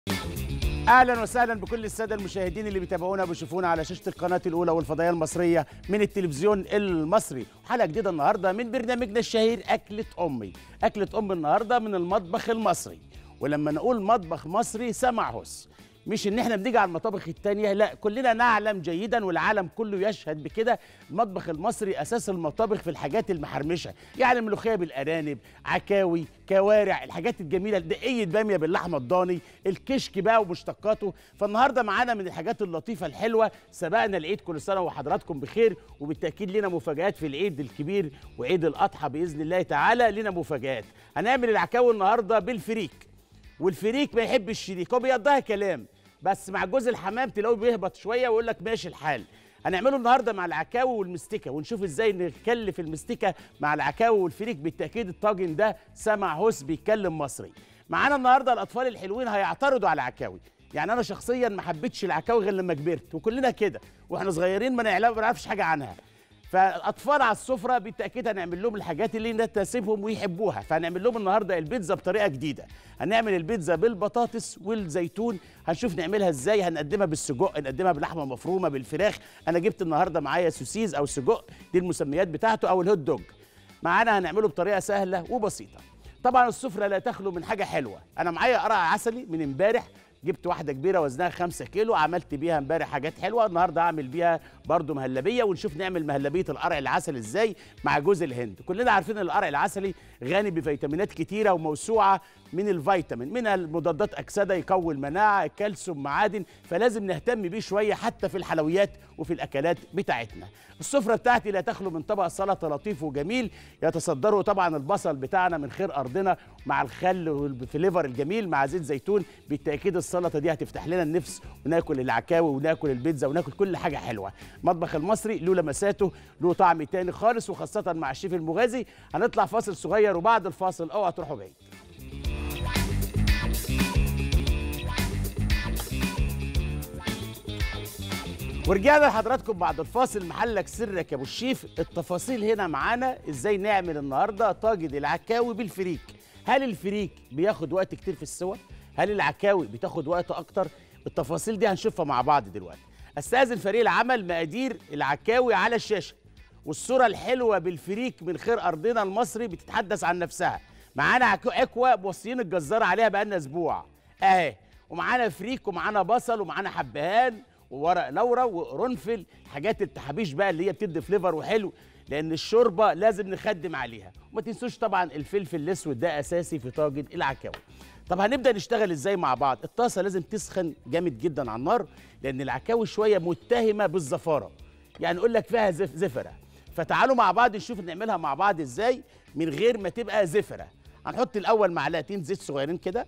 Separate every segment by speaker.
Speaker 1: اهلا وسهلا بكل الساده المشاهدين اللي بيتابعونا وبيشوفونا على شاشه القناه الاولى والفضائيه المصريه من التلفزيون المصري حلقه جديده النهارده من برنامجنا الشهير اكله امي اكله ام النهارده من المطبخ المصري ولما نقول مطبخ مصري سمع هس مش ان احنا بنيجي على المطابخ التانية لا كلنا نعلم جيدا والعالم كله يشهد بكده المطبخ المصري اساس المطابخ في الحاجات المحرمشه يعني ملوخيه بالارانب عكاوي كوارع الحاجات الجميله دقيه باميه باللحمه الضاني الكشك بقى ومشتقاته فالنهارده معانا من الحاجات اللطيفه الحلوه سبقنا العيد كل سنه وحضراتكم بخير وبالتاكيد لنا مفاجات في العيد الكبير وعيد الاضحى باذن الله تعالى لنا مفاجات هنعمل العكاوي النهارده بالفريك والفريك ما يحبش الشريك هو بيقضيها كلام بس مع جوز الحمام تلاقيه بيهبط شويه ويقول لك ماشي الحال هنعمله النهارده مع العكاوي والمستكه ونشوف ازاي نكلف المستكه مع العكاوي والفريك بالتاكيد الطاجن ده سمع هوس بيتكلم مصري معانا النهارده الاطفال الحلوين هيعترضوا على العكاوي يعني انا شخصيا ما حبيتش العكاوي غير لما كبرت وكلنا كده واحنا صغيرين ما نعلم- ما نعرفش حاجه عنها فالاطفال على السفره بالتاكيد هنعمل لهم الحاجات اللي تناسبهم ويحبوها فهنعمل لهم النهارده البيتزا بطريقه جديده هنعمل البيتزا بالبطاطس والزيتون هنشوف نعملها ازاي هنقدمها بالسجق نقدمها بلحمه مفرومه بالفراخ انا جبت النهارده معايا سوسيز او سجق دي المسميات بتاعته او الهوت دوج معانا هنعمله بطريقه سهله وبسيطه طبعا السفره لا تخلو من حاجه حلوه انا معايا قرع عسلي من امبارح جبت واحده كبيره وزنها 5 كيلو عملت بيها امبارح حاجات حلوه النهارده هعمل بيها برضو مهلبيه ونشوف نعمل مهلبيه القرع العسلي ازاي مع جوز الهند كلنا عارفين ان القرع العسلي غني بفيتامينات كتيره وموسوعه من الفيتامين من المضادات اكسده يقوي المناعه الكالسيوم معادن فلازم نهتم بيه شويه حتى في الحلويات وفي الاكلات بتاعتنا السفره بتاعتي لا تخلو من طبق سلطه لطيف وجميل يتصدره طبعا البصل بتاعنا من خير ارضنا مع الخل والفليفر الجميل مع زيت زيتون بالتاكيد السلطه دي هتفتح لنا النفس وناكل العكاوي وناكل البيتزا وناكل كل حاجه حلوه المطبخ المصري له لمساته له طعم تاني خالص وخاصه مع الشيف المغازي هنطلع فاصل صغير وبعد الفاصل اوعى تروحوا بعيد ورجعنا لحضراتكم بعد الفاصل محلك سرك يا ابو الشيف التفاصيل هنا معانا ازاي نعمل النهارده طاجن العكاوي بالفريك هل الفريك بياخد وقت كتير في السوى هل العكاوي بتاخد وقت اكتر التفاصيل دي هنشوفها مع بعض دلوقتي استاذن فريق العمل مقادير العكاوي على الشاشه والصوره الحلوه بالفريك من خير ارضنا المصري بتتحدث عن نفسها معانا عكو- عكوه موصيين الجزار عليها بقالنا اسبوع اهي ومعانا فريك ومعانا بصل ومعانا حبهان وورق لورا وقرنفل حاجات التحابيش بقى اللي هي بتدي فليفر وحلو لان الشوربه لازم نخدم عليها وما تنسوش طبعا الفلفل الاسود ده اساسي في طاجن العكاوي طب هنبدا نشتغل ازاي مع بعض الطاسه لازم تسخن جامد جدا على النار لان العكاوي شويه متهمه بالزفاره يعني نقول لك فيها زف زفره فتعالوا مع بعض نشوف نعملها مع بعض ازاي من غير ما تبقى زفره هنحط الاول معلقتين زيت صغيرين كده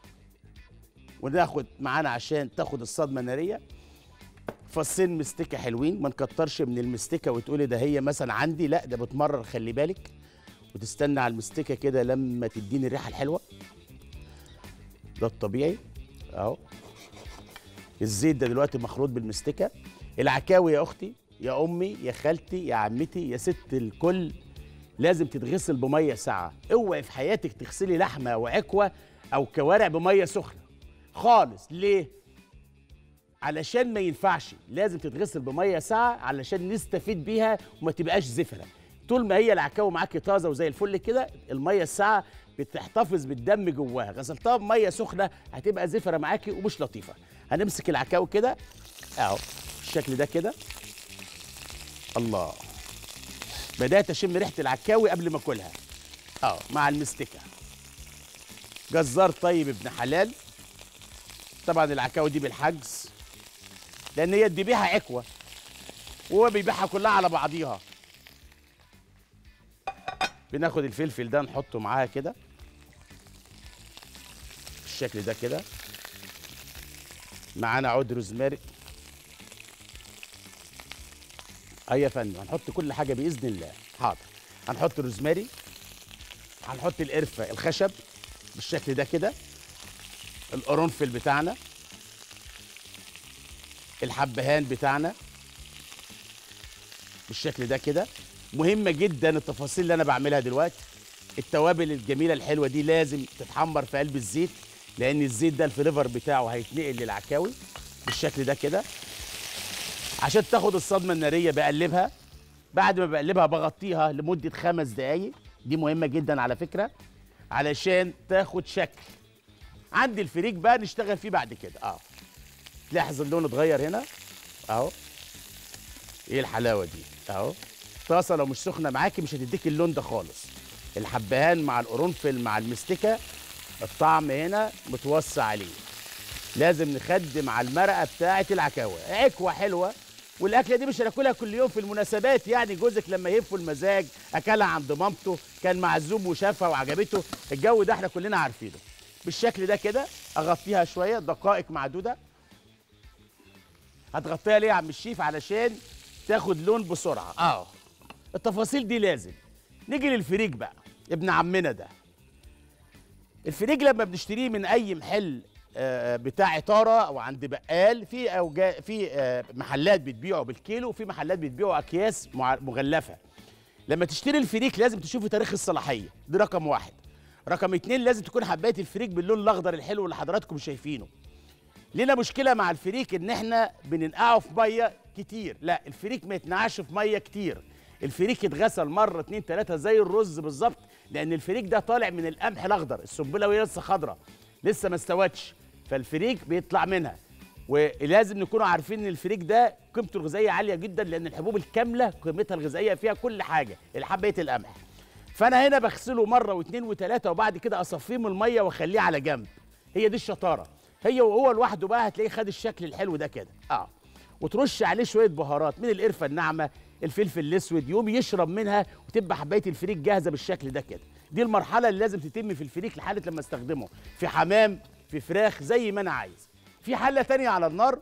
Speaker 1: وناخد معانا عشان تاخد الصدمه الناريه فصين مستكه حلوين ما نكترش من المستكه وتقولي ده هي مثلا عندي لا ده بتمرر خلي بالك وتستنى على المستكه كده لما تديني الريحه الحلوه ده الطبيعي اهو الزيت ده دلوقتي مخلوط بالمستكه العكاوي يا اختي يا امي يا خالتي يا عمتي يا ست الكل لازم تتغسل بميه ساقعه اوعي في حياتك تغسلي لحمه او عكوه او كوارع بميه سخنه خالص ليه علشان ما ينفعش لازم تتغسل بميه ساقعه علشان نستفيد بيها وما تبقاش زفره طول ما هي العكاوي معاكي طازه وزي الفل كده الميه الساقعه بتحتفظ بالدم جواها غسلتها بميه سخنه هتبقى زفره معاكي ومش لطيفه هنمسك العكاوي كده اهو بالشكل ده كده الله بدات اشم ريحه العكاوي قبل ما اكلها اه مع المستكه جزار طيب ابن حلال طبعا العكاوي دي بالحجز لان هي بيبيعها عكوه وهو بيبيعها كلها على بعضيها بناخد الفلفل ده نحطه معاها كده بالشكل ده كده معانا عود روزماري اي يا فندم هنحط كل حاجه باذن الله حاضر هنحط روزماري هنحط القرفه الخشب بالشكل ده كده القرنفل بتاعنا الحبهان بتاعنا بالشكل ده كده مهمه جدا التفاصيل اللي انا بعملها دلوقتي التوابل الجميله الحلوه دي لازم تتحمر في قلب الزيت لان الزيت ده الفليفر بتاعه هيتنقل للعكاوي بالشكل ده كده عشان تاخد الصدمه الناريه بقلبها بعد ما بقلبها بغطيها لمده خمس دقايق دي مهمه جدا على فكره علشان تاخد شكل عندي الفريك بقى نشتغل فيه بعد كده اه تلاحظ اللون اتغير هنا اهو ايه الحلاوه دي اهو طاسه لو مش سخنه معاكي مش هتديك اللون ده خالص الحبهان مع القرنفل مع المستكه الطعم هنا متوسع عليه لازم نخدم على المرقه بتاعه العكاوي عكوه حلوه والاكله دي مش هناكلها كل يوم في المناسبات يعني جوزك لما يهفوا المزاج اكلها عند مامته كان معزوم وشافها وعجبته الجو ده احنا كلنا عارفينه بالشكل ده كده اغطيها شويه دقائق معدوده هتغطيها ليه يا عم الشيف علشان تاخد لون بسرعه اه التفاصيل دي لازم نيجي للفريك بقى ابن عمنا ده الفريك لما بنشتريه من اي محل آه، بتاع عطاره او عند بقال في أوجا في آه، محلات بتبيعه بالكيلو وفي محلات بتبيعه اكياس مع- مغلفه لما تشتري الفريك لازم تشوفي تاريخ الصلاحيه دي رقم واحد رقم اتنين لازم تكون حبايه الفريك باللون الاخضر الحلو اللي حضراتكم شايفينه لينا مشكله مع الفريك ان احنا بننقعه في ميه كتير لا الفريك ما يتنقعش في ميه كتير الفريك يتغسل مره اتنين تلاته زي الرز بالظبط لان الفريك ده طالع من القمح الاخضر السنبله وهي لسه خضراء لسه ما استوتش فالفريك بيطلع منها ولازم نكونوا عارفين ان الفريك ده قيمته الغذائيه عاليه جدا لان الحبوب الكامله قيمتها الغذائيه فيها كل حاجه حبايه القمح فانا هنا بغسله مره واثنين وثلاثه وبعد كده اصفيه من الميه واخليه على جنب هي دي الشطاره هي وهو لوحده بقى هتلاقيه خد الشكل الحلو ده كده اه وترش عليه شويه بهارات من القرفه الناعمه الفلفل الاسود يقوم يشرب منها وتبقى حبايه الفريك جاهزه بالشكل ده كده دي المرحله اللي لازم تتم في الفريك لحاله لما استخدمه في حمام في فراخ زي ما انا عايز في حله تانية على النار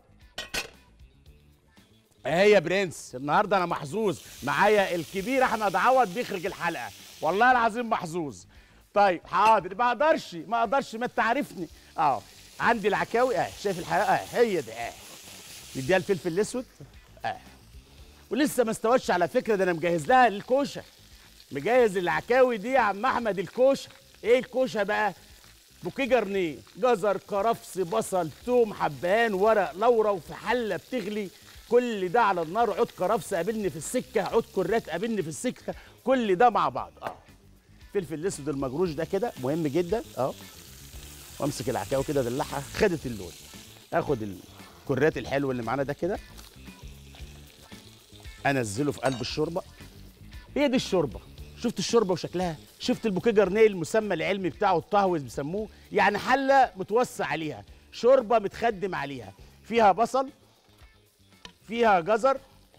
Speaker 1: اهي يا برنس النهارده انا محظوظ معايا الكبير احمد عوض بيخرج الحلقه والله العظيم محظوظ طيب حاضر ما اقدرش ما اقدرش ما انت عارفني اه عندي العكاوي اه شايف الحلقه اه هي دي اه نديها الفلفل الاسود اه ولسه ما استوتش على فكره ده انا مجهز لها الكوشه مجهز العكاوي دي يا عم احمد الكوشه ايه الكوشه بقى بوكيه جرنيه جزر كرفس بصل توم حبهان ورق لورا وفي حله بتغلي كل ده على النار عود كرفس قابلني في السكه عود كرات قابلني في السكه كل ده مع بعض اه الفلفل الاسود المجروش ده كده مهم جدا اه وامسك العكاوي كده ادلعها خدت اللون اخد الكرات الحلو اللي معانا ده كده انزله في قلب الشوربه هي دي الشوربه شفت الشوربه وشكلها شفت البوكيه جرنيه المسمى العلمي بتاعه الطهوز بيسموه يعني حله متوسع عليها شوربه متخدم عليها فيها بصل فيها جزر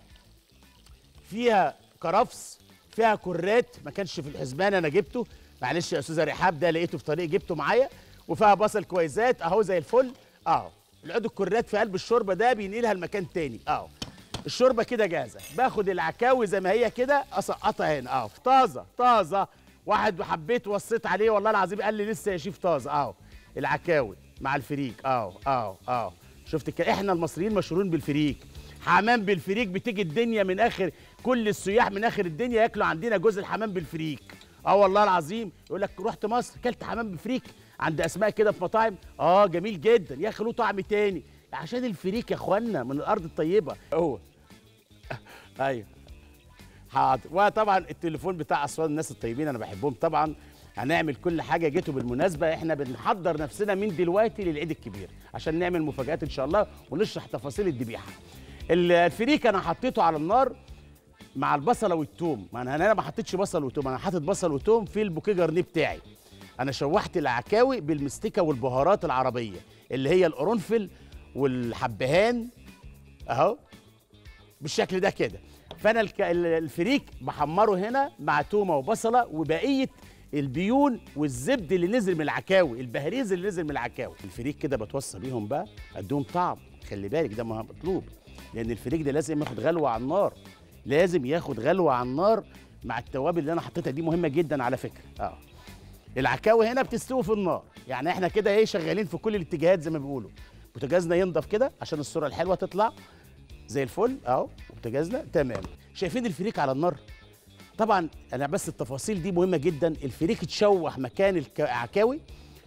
Speaker 1: فيها كرفس فيها كرات ما كانش في الحسبان انا جبته معلش يا استاذه رحاب ده لقيته في طريق جبته معايا وفيها بصل كويسات اهو زي الفل اهو العود الكرات في قلب الشوربه ده بينقلها لمكان تاني اهو الشوربه كده جاهزه باخد العكاوي زي ما هي كده اسقطها هنا اهو طازه طازه واحد حبيت وصيت عليه والله العظيم قال لي لسه يا شيف طازه اهو العكاوي مع الفريك اهو اهو اهو شفت كده احنا المصريين مشهورين بالفريك حمام بالفريك بتيجي الدنيا من اخر كل السياح من اخر الدنيا ياكلوا عندنا جوز الحمام بالفريك اه والله العظيم يقول لك رحت مصر كلت حمام بفريك عند اسماء كده في مطاعم اه جميل جدا يا اخي له طعم تاني عشان الفريك يا اخوانا من الارض الطيبه هو ايوه حاضر وطبعا التليفون بتاع اسوان الناس الطيبين انا بحبهم طبعا هنعمل كل حاجه جيتوا بالمناسبه احنا بنحضر نفسنا من دلوقتي للعيد الكبير عشان نعمل مفاجات ان شاء الله ونشرح تفاصيل الذبيحه ال- الفريك انا حطيته على النار مع البصله والثوم ما انا انا ما حطيتش بصل وثوم انا حاطط بصل وثوم في البوكيه جرنيه بتاعي انا شوحت العكاوي بالمستكه والبهارات العربيه اللي هي القرنفل والحبهان اهو بالشكل ده كده فانا الك... ال- الفريك بحمره هنا مع تومه وبصله وبقيه البيون والزبد اللي نزل من العكاوي البهريز اللي نزل من العكاوي الفريك كده بتوصى بيهم بقى اديهم طعم خلي بالك ده ما- مطلوب لان الفريك ده لازم ياخد غلوه على النار لازم ياخد غلوه على النار مع التوابل اللي انا حطيتها دي مهمه جدا على فكره اه العكاوي هنا بتستوي في النار يعني احنا كده ايه شغالين في كل الاتجاهات زي ما بيقولوا بوتاجازنا ينضف كده عشان الصوره الحلوه تطلع زي الفل اهو وبوتاجازنا تمام شايفين الفريك على النار طبعا انا بس التفاصيل دي مهمه جدا الفريك اتشوح مكان العكاوي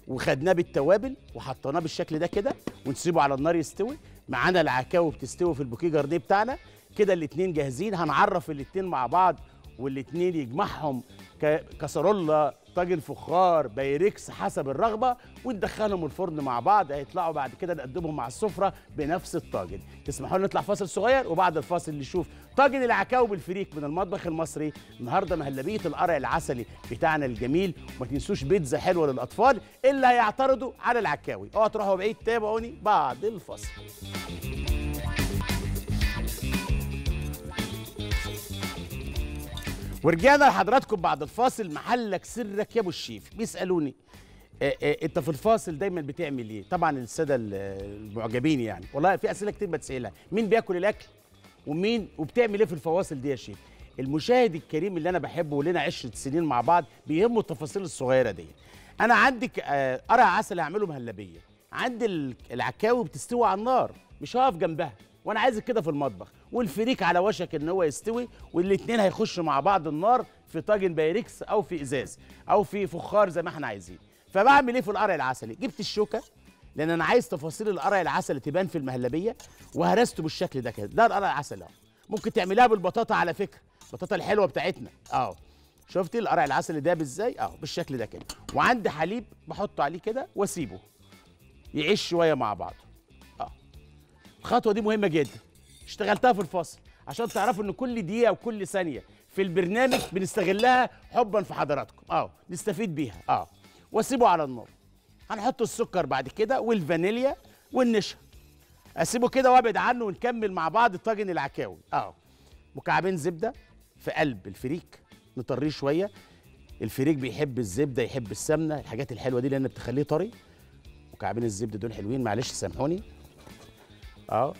Speaker 1: وخدناه بالتوابل وحطيناه بالشكل ده كده ونسيبه على النار يستوي معانا العكاوي بتستوي في البوكيه جارنيه بتاعنا كده الاتنين جاهزين هنعرف الاتنين مع بعض والاتنين يجمعهم ك- كسرولة طاجن فخار بايركس حسب الرغبه وندخلهم الفرن مع بعض هيطلعوا بعد كده نقدمهم مع السفره بنفس الطاجن تسمحوا لنا نطلع فاصل صغير وبعد الفاصل نشوف طاجن العكاوي بالفريك من المطبخ المصري النهارده مهلبيه القرع العسلي بتاعنا الجميل وما تنسوش بيتزا حلوه للاطفال اللي هيعترضوا على العكاوي اوعوا تروحوا بعيد تابعوني بعد الفاصل ورجعنا لحضراتكم بعد الفاصل محلك سرك يا ابو الشيف بيسالوني آه، آه، انت في الفاصل دايما بتعمل ايه طبعا الساده ال- المعجبين يعني والله في اسئله كتير بتسالها مين بياكل الاكل ومين وبتعمل ايه في الفواصل دي يا شيف المشاهد الكريم اللي انا بحبه ولنا عشرة سنين مع بعض بيهمه التفاصيل الصغيره دي انا عندك آه، قرع عسل اعمله مهلبيه عندي ال- العكاوي بتستوي على النار مش هقف جنبها وانا عايزك كده في المطبخ والفريك على وشك ان هو يستوي والاثنين هيخشوا مع بعض النار في طاجن بايركس او في ازاز او في فخار زي ما احنا عايزين فبعمل ايه في القرع العسلي جبت الشوكه لان انا عايز تفاصيل القرع العسلي تبان في المهلبيه وهرسته بالشكل ده كده ده القرع العسلي اهو ممكن تعملها بالبطاطا على فكره البطاطا الحلوه بتاعتنا اهو شفتي القرع العسلي ده ازاي اهو بالشكل ده كده وعندي حليب بحطه عليه كده واسيبه يعيش شويه مع بعض اه الخطوه دي مهمه جدا اشتغلتها في الفصل عشان تعرفوا ان كل دقيقه وكل ثانيه في البرنامج بنستغلها حبا في حضراتكم اه نستفيد بيها اه واسيبه على النار هنحط السكر بعد كده والفانيليا والنشا اسيبه كده وابعد عنه ونكمل مع بعض طاجن العكاوي اه مكعبين زبده في قلب الفريك نطريه شويه الفريك بيحب الزبده يحب السمنه الحاجات الحلوه دي لان بتخليه طري مكعبين الزبده دول حلوين معلش سامحوني اه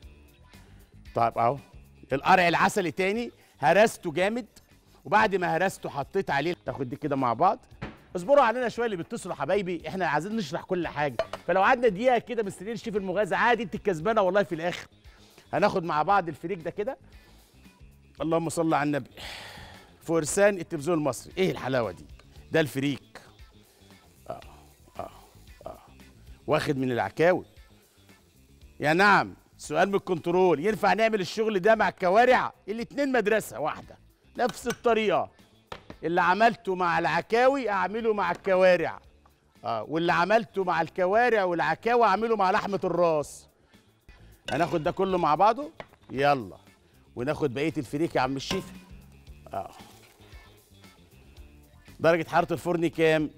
Speaker 1: طيب اهو القرع العسلي تاني هرسته جامد وبعد ما هرسته حطيت عليه تاخد دي كده مع بعض اصبروا علينا شويه اللي بيتصلوا حبايبي احنا عايزين نشرح كل حاجه فلو قعدنا دقيقه كده مستنيين الشيف المغازي عادي انت الكسبانه والله في الاخر هناخد مع بعض الفريك ده كده اللهم صل على النبي فرسان التلفزيون المصري ايه الحلاوه دي ده الفريك اه اه اه واخد من العكاوي يا نعم سؤال من الكنترول ينفع نعمل الشغل ده مع الكوارع الاتنين مدرسة واحدة نفس الطريقة اللي عملته مع العكاوي اعمله مع الكوارع اه واللي عملته مع الكوارع والعكاوي اعمله مع لحمة الراس هناخد ده كله مع بعضه يلا وناخد بقية الفريك يا عم الشيف اه درجة حرارة الفرن كام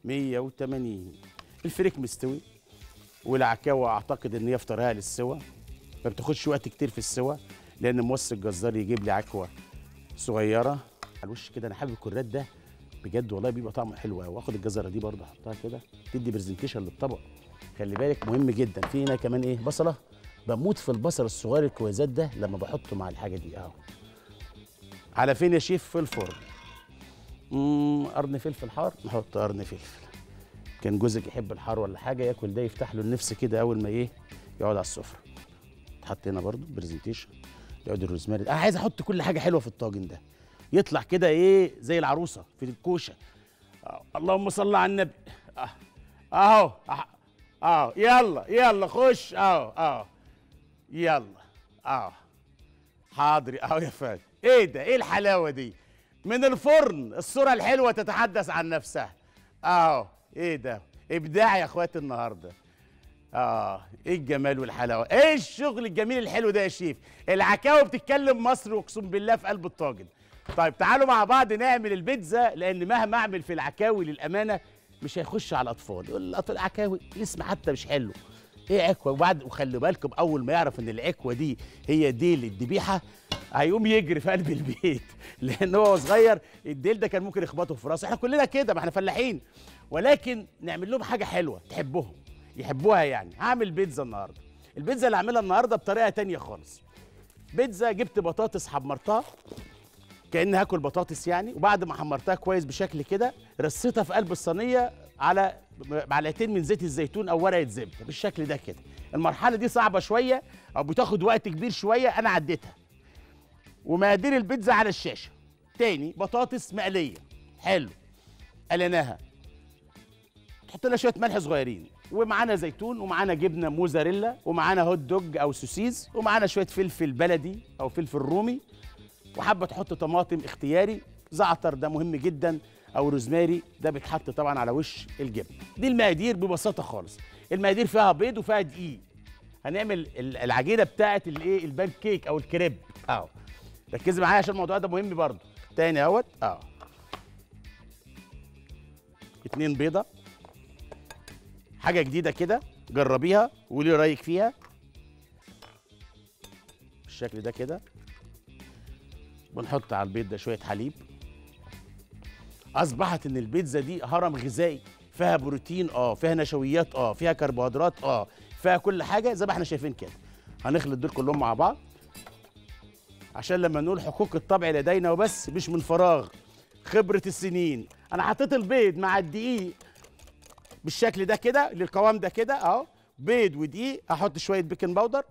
Speaker 1: 180 الفريك مستوي والعكاوي اعتقد ان هي في طريقها للسوا ما بتاخدش وقت كتير في السوا لان موصي الجزار يجيب لي عكوه صغيره على الوش كده انا حابب الكرات ده بجد والله بيبقى طعمه حلو قوي واخد الجزره دي برضه احطها كده تدي برزنتيشن للطبق خلي بالك مهم جدا في هنا كمان ايه بصله بموت في البصل الصغير الكويزات ده لما بحطه مع الحاجه دي اهو على فين يا شيف في الفرن امم قرن فلفل حار نحط قرن فلفل كان جوزك يحب الحار ولا حاجه ياكل ده يفتح له النفس كده اول ما ايه يقعد على السفره تحط هنا برضو برزنتيشن يقعد الروزماري انا عايز احط كل حاجه حلوه في الطاجن ده يطلع كده ايه زي العروسه في الكوشه آه. اللهم صل على النبي آه. اهو اه اه يلا يلا خش اهو اهو يلا اه حاضر اهو يا فندم ايه ده ايه الحلاوه دي من الفرن الصوره الحلوه تتحدث عن نفسها اهو ايه ده ابداع يا اخواتي النهارده اه ايه الجمال والحلاوه ايه الشغل الجميل الحلو ده يا شيف العكاوي بتتكلم مصري اقسم بالله في قلب الطاجن طيب تعالوا مع بعض نعمل البيتزا لان مهما اعمل في العكاوي للامانه مش هيخش على الاطفال يقول الاطفال العكاوي الاسم حتى مش حلو ايه عكوه وبعد وخلوا بالكم اول ما يعرف ان العكوه دي هي ديل الذبيحه هيقوم يجري في قلب البيت لان هو صغير الديل ده كان ممكن يخبطه في راسه احنا كلنا كده ما احنا فلاحين ولكن نعمل لهم حاجه حلوه تحبهم يحبوها يعني هعمل بيتزا النهارده البيتزا اللي هعملها النهارده بطريقه تانية خالص بيتزا جبت بطاطس حمرتها كأني هاكل بطاطس يعني وبعد ما حمرتها كويس بشكل كده رصيتها في قلب الصينيه على معلقتين من زيت الزيتون او ورقه زبده بالشكل ده كده المرحله دي صعبه شويه او بتاخد وقت كبير شويه انا عديتها ومقادير البيتزا على الشاشه تاني بطاطس مقليه حلو قلناها تحط لها شويه ملح صغيرين ومعانا زيتون ومعانا جبنه موزاريلا ومعانا هوت دوج او سوسيز ومعانا شويه فلفل بلدي او فلفل رومي وحابه تحط طماطم اختياري زعتر ده مهم جدا او روزماري ده بيتحط طبعا على وش الجبن دي المقادير ببساطه خالص المقادير فيها بيض وفيها دقيق هنعمل ال- العجينه بتاعه الايه البان كيك او الكريب اهو ركزي معايا عشان الموضوع ده مهم برضه تاني اهوت اهو اتنين بيضه حاجه جديده كده جربيها وقولي رايك فيها بالشكل ده كده بنحط على البيض ده شويه حليب اصبحت ان البيتزا دي هرم غذائي فيها بروتين اه فيها نشويات اه فيها كربوهيدرات اه فيها كل حاجه زي ما احنا شايفين كده هنخلط دول كلهم مع بعض عشان لما نقول حقوق الطبع لدينا وبس مش من فراغ خبره السنين انا حطيت البيض مع الدقيق بالشكل ده كده للقوام ده كده اهو بيض ودقيق احط شويه بيكنج باودر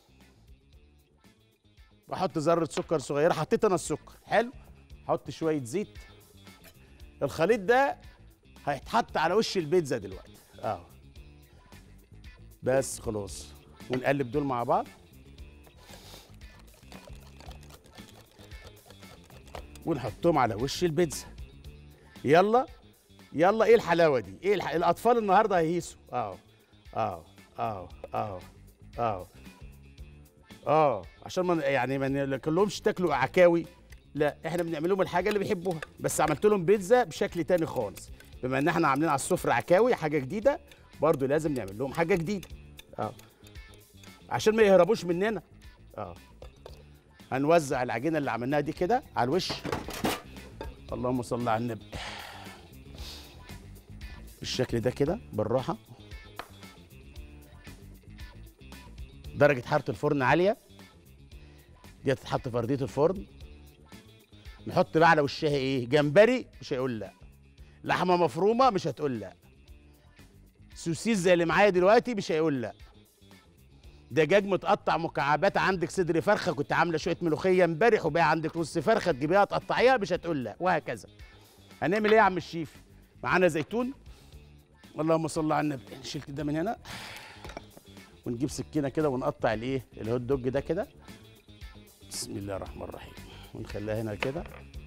Speaker 1: واحط ذره سكر صغيره حطيت انا السكر حلو احط شويه زيت الخليط ده هيتحط على وش البيتزا دلوقتي اه بس خلاص ونقلب دول مع بعض ونحطهم على وش البيتزا يلا يلا ايه الحلاوه دي ايه الح... الاطفال النهارده هيهيسوا اه اه اه اه اه اه عشان ما يعني ما نقولهمش تاكلوا عكاوي لا احنا بنعمل لهم الحاجه اللي بيحبوها بس عملت لهم بيتزا بشكل تاني خالص بما ان احنا عاملين على السفره عكاوي حاجه جديده برضو لازم نعمل لهم حاجه جديده اه عشان ما يهربوش مننا اه هنوزع العجينه اللي عملناها دي كده على الوش اللهم صل على النبي بالشكل ده كده بالراحه درجه حراره الفرن عاليه دي هتتحط في ارضيه الفرن نحط بقى على وشها ايه جمبري مش هيقول لا لحمه مفرومه مش هتقول لا سوسيس زي اللي معايا دلوقتي مش هيقول لا دجاج متقطع مكعبات عندك صدر فرخه كنت عامله شويه ملوخيه امبارح وبقى عندك نص فرخه تجيبيها تقطعيها مش هتقول لا وهكذا هنعمل ايه يا عم الشيف معانا زيتون اللهم صل على النبي شلت ده من هنا ونجيب سكينه كده ونقطع الايه الهوت دوج ده كده بسم الله الرحمن الرحيم ونخليها هنا كده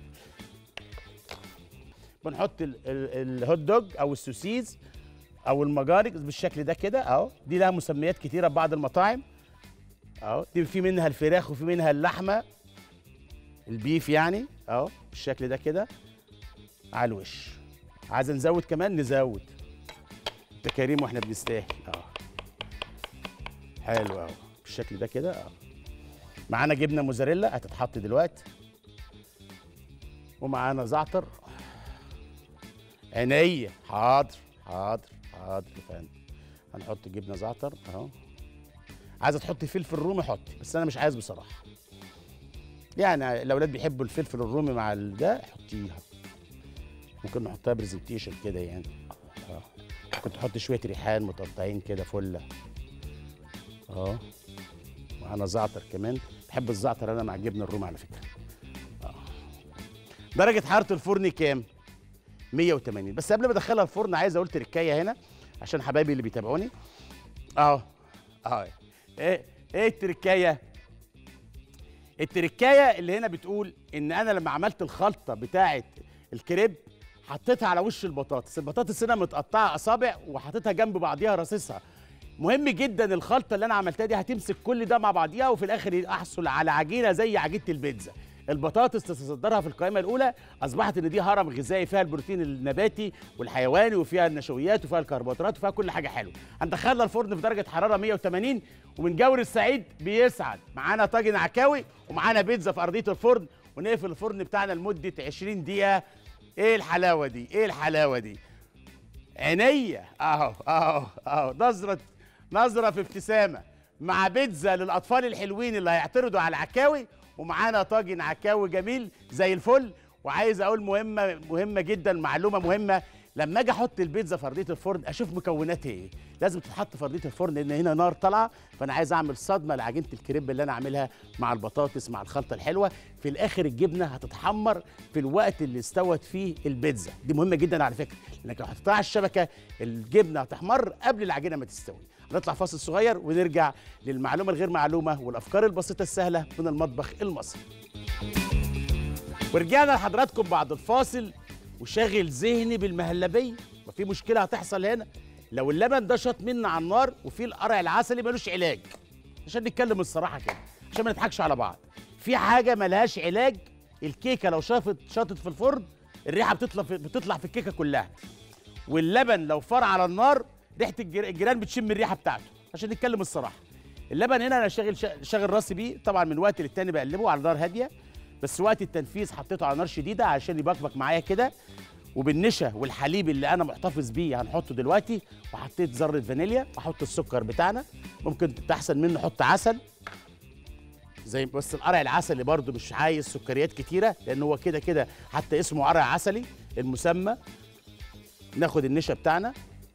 Speaker 1: بنحط ال- ال- الهوت دوج او السوسيز او المجاري بالشكل ده كده اهو دي لها مسميات كتيره في بعض المطاعم اهو دي في منها الفراخ وفي منها اللحمه البيف يعني اهو بالشكل ده كده على الوش عايز نزود كمان نزود انت كريم واحنا بنستاهل اه حلو اهو بالشكل ده كده اه معانا جبنه موزاريلا هتتحط دلوقتي ومعانا زعتر عينيا حاضر حاضر حاضر يا فندم هنحط جبنه زعتر اهو عايزه تحطي فلفل رومي حطي بس انا مش عايز بصراحه يعني الاولاد بيحبوا الفلفل الرومي مع ال- ده حطيها ممكن نحطها برزنتيشن كده يعني اه ممكن تحط شويه ريحان متقطعين كده فله اه معانا زعتر كمان بحب الزعتر انا مع الجبنه الرومي على فكره اه درجه حراره الفرن كام 180 بس قبل ما ادخلها الفرن عايز اقول تركايه هنا عشان حبايبي اللي بيتابعوني اهو اهو ايه ايه التركايه التركايه اللي هنا بتقول ان انا لما عملت الخلطه بتاعه الكريب حطيتها على وش البطاطس البطاطس هنا متقطعه اصابع وحطيتها جنب بعضيها راصصها مهم جدا الخلطه اللي انا عملتها دي هتمسك كل ده مع بعضيها وفي الاخر احصل على عجينه زي عجينه البيتزا البطاطس تتصدرها في القائمه الاولى اصبحت ان دي هرم غذائي فيها البروتين النباتي والحيواني وفيها النشويات وفيها الكربوهيدرات وفيها كل حاجه حلوه هندخلها الفرن في درجه حراره 180 ومن جور السعيد بيسعد معانا طاجن عكاوي ومعانا بيتزا في ارضيه الفرن ونقفل الفرن بتاعنا لمده 20 دقيقه ايه الحلاوه دي ايه الحلاوه دي عينيا اهو اهو اهو نظره نظره في ابتسامه مع بيتزا للاطفال الحلوين اللي هيعترضوا على العكاوي ومعانا طاجن عكاوي جميل زي الفل وعايز اقول مهمه مهمه جدا معلومه مهمه لما اجي احط البيتزا في ارضيه الفرن اشوف مكوناتها ايه لازم تتحط في ارضيه الفرن لان هنا نار طالعه فانا عايز اعمل صدمه لعجينه الكريب اللي انا عاملها مع البطاطس مع الخلطه الحلوه في الاخر الجبنه هتتحمر في الوقت اللي استوت فيه البيتزا دي مهمه جدا على فكره لانك لو حطيتها على الشبكه الجبنه هتحمر قبل العجينه ما تستوي هنطلع فاصل صغير ونرجع للمعلومه الغير معلومه والافكار البسيطه السهله من المطبخ المصري ورجعنا لحضراتكم بعد الفاصل وشاغل ذهني بالمهلبيه وفي مشكله هتحصل هنا لو اللبن ده شاط منا على النار وفي القرع العسلي ملوش علاج عشان نتكلم الصراحه كده عشان ما نضحكش على بعض في حاجه ملهاش علاج الكيكه لو شافت شاطت في الفرن الريحه بتطلع في بتطلع في الكيكه كلها واللبن لو فار على النار ريحه الجر- الجيران بتشم الريحه بتاعته عشان نتكلم الصراحه اللبن هنا انا شاغل شاغل راسي بيه طبعا من وقت للتاني بقلبه على نار هاديه بس وقت التنفيذ حطيته على نار شديده عشان يبقبق معايا كده وبالنشا والحليب اللي انا محتفظ بيه هنحطه دلوقتي وحطيت ذره فانيليا واحط السكر بتاعنا ممكن تحسن منه احط عسل زي بس القرع العسلي برضو مش عايز سكريات كتيره لان هو كده كده حتى اسمه قرع عسلي المسمى ناخد النشا بتاعنا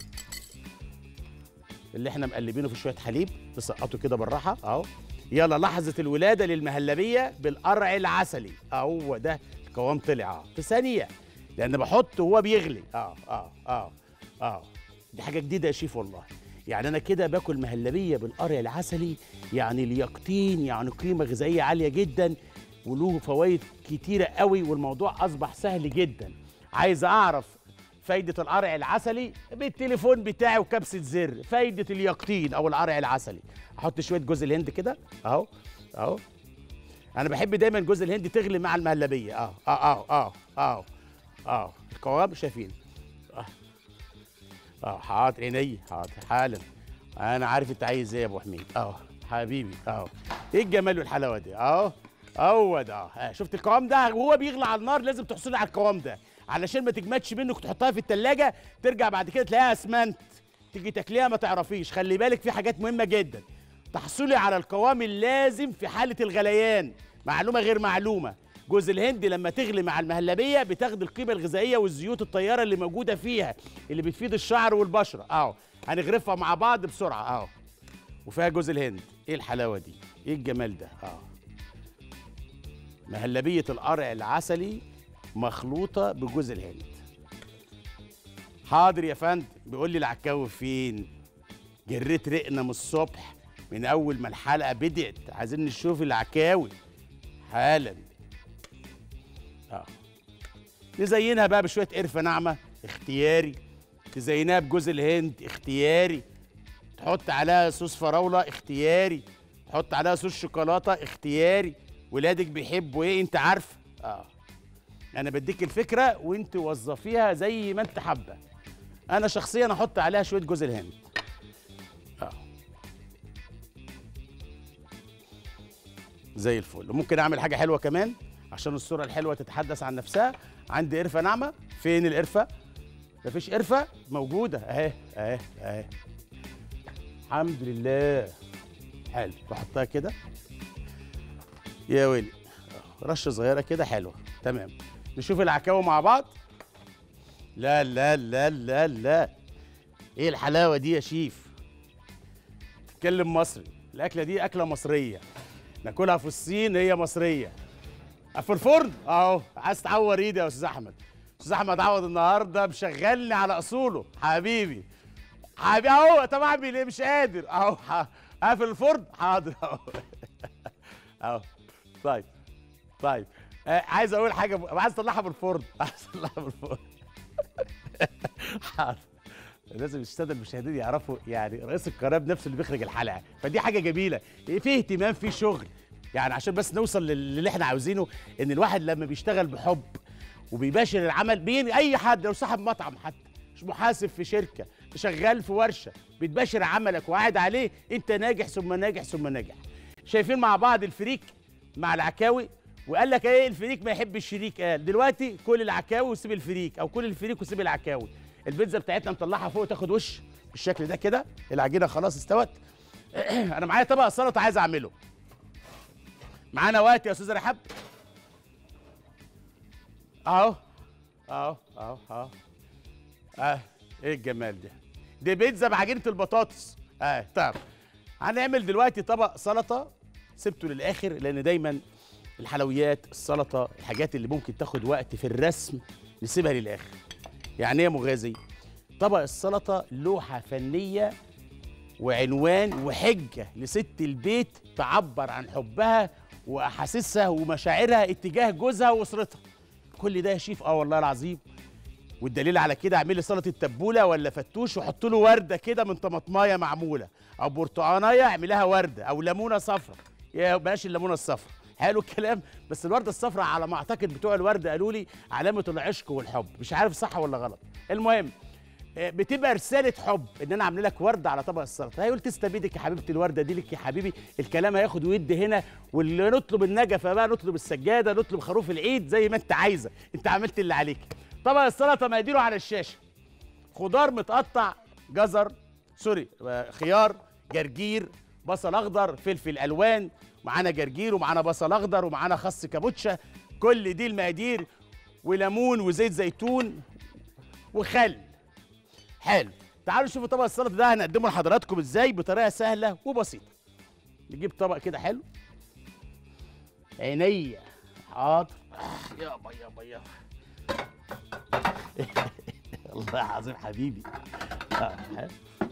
Speaker 1: اللي احنا مقلبينه في شويه حليب تسقطه كده بالراحه اهو يلا لحظه الولاده للمهلبيه بالقرع العسلي اهو ده القوام طلع اه في ثانيه لان بحطه وهو بيغلي اه اه اه اه دي حاجه جديده يا شيف والله يعني انا كده باكل مهلبيه بالقرع العسلي يعني اليقطين يعني قيمه غذائيه عاليه جدا وله فوائد كتيره قوي والموضوع اصبح سهل جدا عايز اعرف فايدة القرع العسلي بالتليفون بتاعي وكبسة زر فايدة اليقطين أو القرع العسلي أحط شوية جوز الهند كده أهو أهو أنا بحب دايما جوز الهند تغلي مع المهلبية أه أه أه أه أه أه القوام شايفين أه أه حاضر عيني حاضر حالا أنا عارف أنت عايز إيه يا أبو حميد أه حبيبي أه إيه الجمال والحلاوة دي أهو هو ده آه، شفت القوام ده وهو بيغلى على النار لازم تحصلي على القوام ده علشان ما تجمدش منك تحطها في التلاجة ترجع بعد كده تلاقيها اسمنت تيجي تاكليها ما تعرفيش خلي بالك في حاجات مهمة جدا تحصلي على القوام اللازم في حالة الغليان معلومة غير معلومة جوز الهند لما تغلي مع المهلبية بتاخد القيمة الغذائية والزيوت الطيارة اللي موجودة فيها اللي بتفيد الشعر والبشرة اهو هنغرفها مع بعض بسرعة اهو وفيها جوز الهند ايه الحلاوة دي ايه الجمال ده اه مهلبية القرع العسلي مخلوطة بجوز الهند حاضر يا فندم بيقول لي العكاوي فين جريت رقنا من الصبح من اول ما الحلقة بدأت عايزين نشوف العكاوي حالا اه نزينها بقى بشوية قرفة ناعمة اختياري تزينها بجوز الهند اختياري تحط عليها صوص فراولة اختياري تحط عليها صوص شوكولاتة اختياري ولادك بيحبوا ايه انت عارفه اه انا بديك الفكره وانت وظفيها زي ما انت حابه انا شخصيا احط عليها شويه جوز الهند اه زي الفل وممكن اعمل حاجه حلوه كمان عشان الصوره الحلوه تتحدث عن نفسها عندي قرفه ناعمه فين القرفه مفيش قرفه موجوده اهي اهي اهي الحمد لله حلو بحطها كده يا ويلي رشه صغيره كده حلوه تمام نشوف العكاوي مع بعض لا لا لا لا لا ايه الحلاوه دي يا شيف تتكلم مصري الاكله دي اكله مصريه ناكلها في الصين هي مصريه في الفرن اهو عايز تعور ايدي يا استاذ احمد استاذ احمد عوض النهارده مشغلني على اصوله حبيبي حبيبي اهو طب اعمل ايه مش قادر اهو ح- اقفل الفرن حاضر اهو اهو طيب طيب آه عايز اقول حاجه ب... عايز اطلعها من الفرن عايز اطلعها من الفرن حاضر لازم الساده المشاهدين يعرفوا يعني رئيس القناه بنفسه اللي بيخرج الحلقه فدي حاجه جميله في اهتمام في شغل يعني عشان بس نوصل لل- للي احنا عاوزينه ان الواحد لما بيشتغل بحب وبيباشر العمل بين اي حد لو صاحب مطعم حتى مش محاسب في شركه شغال في ورشه بتباشر عملك وقاعد عليه انت ناجح ثم ناجح ثم ناجح شايفين مع بعض الفريك مع العكاوي وقال لك ايه الفريك ما يحب الشريك قال دلوقتي كل العكاوي وسيب الفريك او كل الفريك وسيب العكاوي البيتزا بتاعتنا مطلعها فوق تاخد وش بالشكل ده كده العجينه خلاص استوت انا معايا طبق سلطه عايز اعمله معانا وقت يا استاذ رحاب اهو اهو اهو اهو اه ايه الجمال ده دي بيتزا بعجينه البطاطس اه طب هنعمل دلوقتي طبق سلطه سبته للاخر لان دايما الحلويات السلطه الحاجات اللي ممكن تاخد وقت في الرسم نسيبها للاخر يعني ايه يا مغازي طبق السلطه لوحه فنيه وعنوان وحجه لست البيت تعبر عن حبها واحاسيسها ومشاعرها اتجاه جوزها واسرتها كل ده يا شيف اه والله العظيم والدليل على كده اعمل لي سلطه تبوله ولا فتوش وحط له ورده كده من طماطمايه معموله او برتقانيه اعملها ورده او ليمونه صفرا يا بلاش الليمونه الصفرا حلو الكلام بس الورده الصفراء على ما اعتقد بتوع الورده قالوا لي علامه العشق والحب مش عارف صح ولا غلط المهم آه، بتبقى رساله حب ان انا عامل لك ورده على طبق السلطه هيقول تسلم ايدك يا حبيبتي الورده دي لك يا حبيبي الكلام هياخد ويدي هنا واللي نطلب النجفه بقى نطلب السجاده نطلب خروف العيد زي ما انت عايزه انت عملت اللي عليك طبق السلطه مقاديره على الشاشه خضار متقطع جزر سوري آه، خيار جرجير بصل اخضر فلفل الوان معانا جرجير ومعانا بصل اخضر ومعانا خس كابوتشا كل دي المقادير وليمون وزيت زيتون وخل حلو تعالوا نشوفوا طبق السلطه ده هنقدمه لحضراتكم ازاي بطريقه سهله وبسيطه نجيب طبق كده حلو عينيا حاضر آه، يابا يابا يابا الله العظيم حبيبي آه، حلو.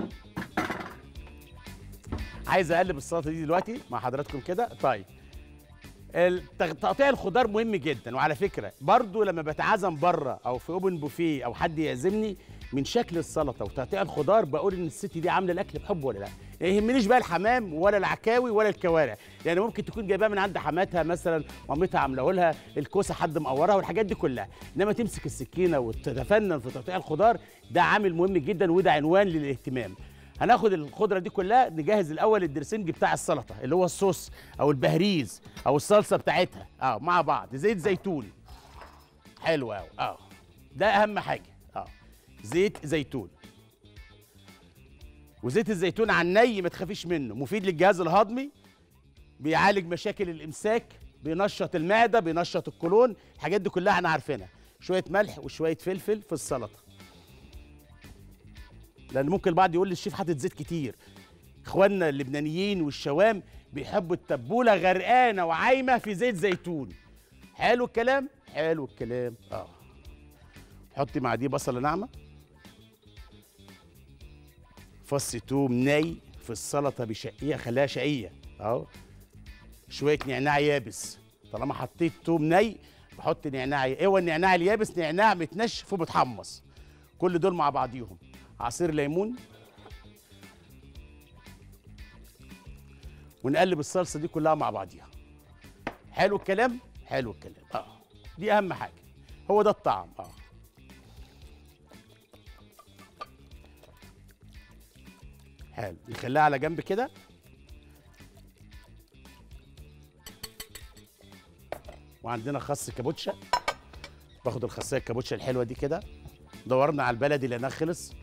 Speaker 1: عايز اقلب السلطه دي دلوقتي مع حضراتكم كده طيب التغ- تقطيع الخضار مهم جدا وعلى فكره برضو لما بتعزم بره او في اوبن بوفيه او حد يعزمني من شكل السلطه وتقطيع الخضار بقول ان الست دي عامله الاكل بحب ولا لا ما يهمنيش بقى الحمام ولا العكاوي ولا الكوارع يعني ممكن تكون جايباها من عند حماتها مثلا مامتها عامله لها الكوسه حد مقورها والحاجات دي كلها انما تمسك السكينه وتتفنن في تقطيع الخضار ده عامل مهم جدا وده عنوان للاهتمام هناخد الخضره دي كلها نجهز الاول الدرسنج بتاع السلطه اللي هو الصوص او البهريز او الصلصه بتاعتها اه مع بعض زيت زيتون حلو قوي اه ده اهم حاجه اه زيت زيتون وزيت الزيتون على الني ما تخافيش منه مفيد للجهاز الهضمي بيعالج مشاكل الامساك بينشط المعده بينشط القولون الحاجات دي كلها احنا عارفينها شويه ملح وشويه فلفل في السلطه لان ممكن البعض يقول لي الشيف حاطط زيت كتير اخواننا اللبنانيين والشوام بيحبوا التبوله غرقانه وعايمه في زيت زيتون حلو الكلام حلو الكلام اه حطي مع دي بصله ناعمه فص توم ني في السلطه بشقيه خليها شقيه اهو شويه نعناع يابس طالما حطيت توم ني بحط نعناع ايه هو النعناع اليابس نعناع متنشف ومتحمص كل دول مع بعضيهم عصير ليمون ونقلب الصلصه دي كلها مع بعضيها حلو الكلام حلو الكلام اه دي اهم حاجه هو ده الطعم اه حلو نخليها على جنب كده وعندنا خس كابوتشا باخد الخاصيه الكابوتشا الحلوه دي كده دورنا على البلدي لانها خلص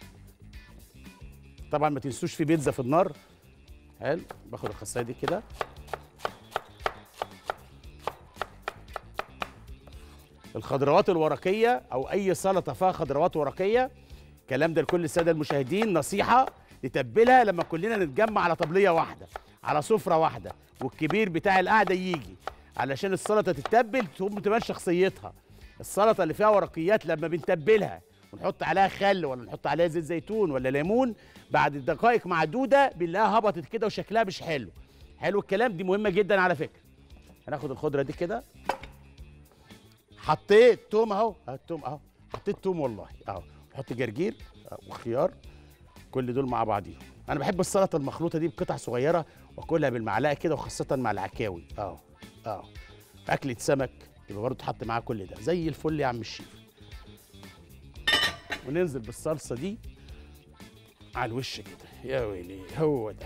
Speaker 1: طبعا ما تنسوش في بيتزا في النار حلو باخد الخاصيه دي كده الخضروات الورقيه او اي سلطه فيها خضروات ورقيه الكلام ده لكل الساده المشاهدين نصيحه نتبلها لما كلنا نتجمع على طبليه واحده على سفره واحده والكبير بتاع القعده يجي علشان السلطه تتبل تقوم تبان شخصيتها السلطه اللي فيها ورقيات لما بنتبلها ونحط عليها خل ولا نحط عليها زيت زيتون ولا ليمون بعد دقائق معدوده بنلاقيها هبطت كده وشكلها مش حلو حلو الكلام دي مهمه جدا على فكره هناخد الخضره دي كده حطيت توم اهو أهو التوم اهو حطيت توم والله اهو نحط جرجير أهو، وخيار كل دول مع بعضيهم انا بحب السلطه المخلوطه دي بقطع صغيره واكلها بالمعلقه كده وخاصه مع العكاوي اه اه اكله سمك يبقى برضه تحط معاها كل ده زي الفل يا عم الشيف وننزل بالصلصه دي على الوش كده يا ويلي هو ده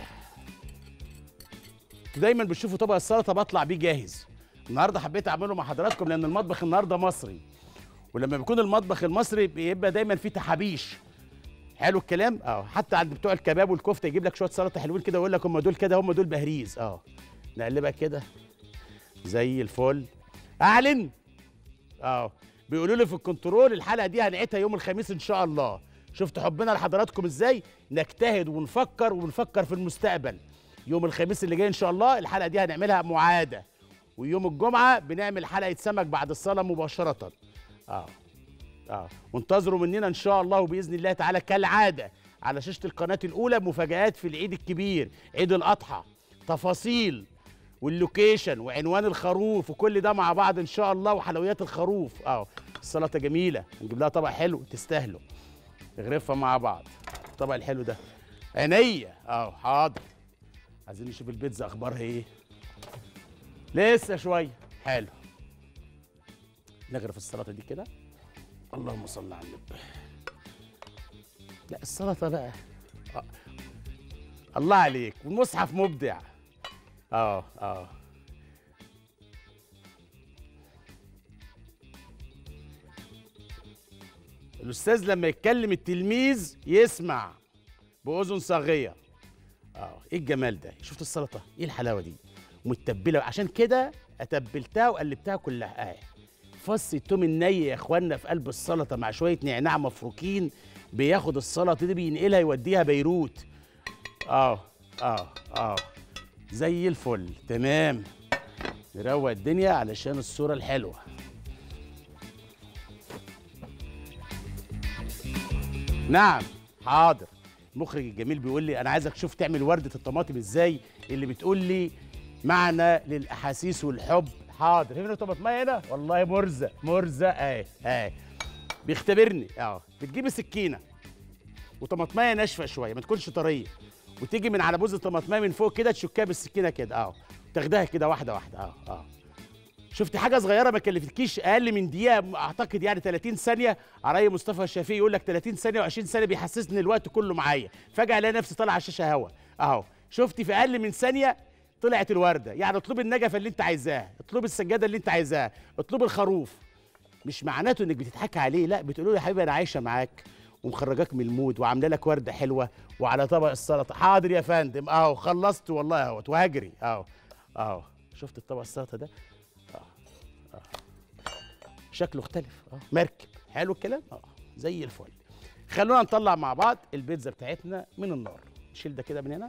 Speaker 1: دايما بتشوفوا طبق السلطه بطلع بيه جاهز النهارده حبيت اعمله مع حضراتكم لان المطبخ النهارده مصري ولما بيكون المطبخ المصري بيبقى دايما فيه تحابيش حلو الكلام اه حتى عند بتوع الكباب والكفته يجيب لك شويه سلطه حلوين كده ويقول لك هم دول كده هم دول بهريز اه نقلبها كده زي الفل اعلن اه بيقولوا لي في الكنترول الحلقه دي هنعيدها يوم الخميس ان شاء الله شفت حبنا لحضراتكم ازاي نجتهد ونفكر ونفكر في المستقبل يوم الخميس اللي جاي ان شاء الله الحلقه دي هنعملها معاده ويوم الجمعه بنعمل حلقه سمك بعد الصلاه مباشره اه اه وانتظروا مننا ان شاء الله وباذن الله تعالى كالعاده على شاشه القناه الاولى مفاجات في العيد الكبير عيد الاضحى تفاصيل واللوكيشن وعنوان الخروف وكل ده مع بعض ان شاء الله وحلويات الخروف اه السلطه جميله نجيب لها طبق حلو تستاهلوا نغرفها مع بعض الطبق الحلو ده عينيا اه حاضر عايزين نشوف البيتزا اخبارها ايه لسه شويه حلو نغرف السلطه دي كده اللهم صل على النبي لا السلطه بقى آه. الله عليك والمصحف مبدع اه اه الاستاذ لما يتكلم التلميذ يسمع باذن صاغيه اه ايه الجمال ده شفت السلطه ايه الحلاوه دي متبله عشان كده اتبلتها وقلبتها كلها اه فص التوم الني يا اخوانا في قلب السلطه مع شويه نعناع مفروكين بياخد السلطه دي بينقلها يوديها بيروت اه اه اه زي الفل تمام نروق الدنيا علشان الصوره الحلوه نعم حاضر المخرج الجميل بيقول لي انا عايزك تشوف تعمل ورده الطماطم ازاي اللي بتقول لي معنى للاحاسيس والحب حاضر هنا طماطميه هنا والله مرزق مرزق اهي اهي بيختبرني اه بتجيب السكينه وطماطميه ناشفه شويه ما تكونش طريه وتيجي من على بوز الطماطميه من فوق كده تشكها بالسكينه كده اه تاخدها كده واحده واحده اه اه شفت حاجه صغيره ما كلفتكيش اقل من دقيقه اعتقد يعني 30 ثانيه علي مصطفى الشافعي يقول لك 30 ثانيه و20 ثانيه بيحسسني ان الوقت كله معايا فجاه الاقي نفسي طالع على الشاشه هوا اهو شفتي في اقل من ثانيه طلعت الورده يعني اطلبي النجفه اللي انت عايزاها اطلبي السجاده اللي انت عايزاها اطلبي الخروف مش معناته انك بتضحكي عليه لا بتقولوا له يا حبيبي انا عايشه معاك ومخرجاك من المود وعامله لك ورده حلوه وعلى طبق السلطه حاضر يا فندم اهو خلصت والله اهوت وهجري اهو اهو شفت الطبق السلطه ده اه اه شكله اختلف اه مركب حلو الكلام اه زي الفل خلونا نطلع مع بعض البيتزا بتاعتنا من النار نشيل ده كده من هنا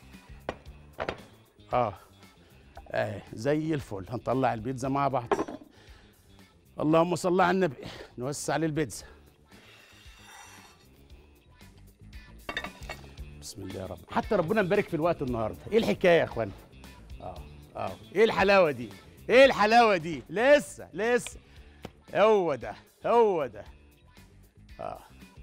Speaker 1: اه اه زي الفل هنطلع البيتزا مع بعض اللهم صل على النبي نوسع للبيتزا بسم الله يا رب حتى ربنا مبارك في الوقت النهارده ايه الحكايه يا اخوانا اه اه ايه الحلاوه دي ايه الحلاوه دي لسه لسه هو ده هو ده اه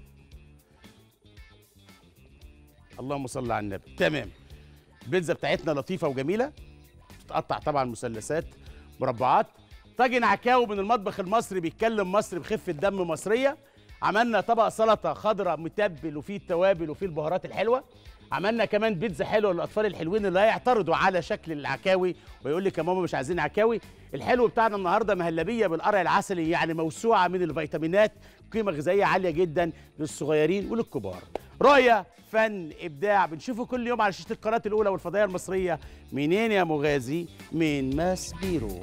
Speaker 1: اللهم صل على النبي تمام البيتزا بتاعتنا لطيفه وجميله تتقطع طبعا مثلثات مربعات طاجن عكاوي من المطبخ المصري بيتكلم مصري بخفه دم مصريه عملنا طبق سلطه خضراء متبل وفيه التوابل وفيه البهارات الحلوه عملنا كمان بيتزا حلوه للاطفال الحلوين اللي هيعترضوا على شكل العكاوي ويقول لك يا ماما مش عايزين عكاوي الحلو بتاعنا النهارده مهلبيه بالقرع العسلي يعني موسوعه من الفيتامينات قيمه غذائيه عاليه جدا للصغيرين وللكبار رؤيه فن ابداع بنشوفه كل يوم على شاشه القناه الاولى والفضائيه المصريه منين يا مغازي من ماس بيرو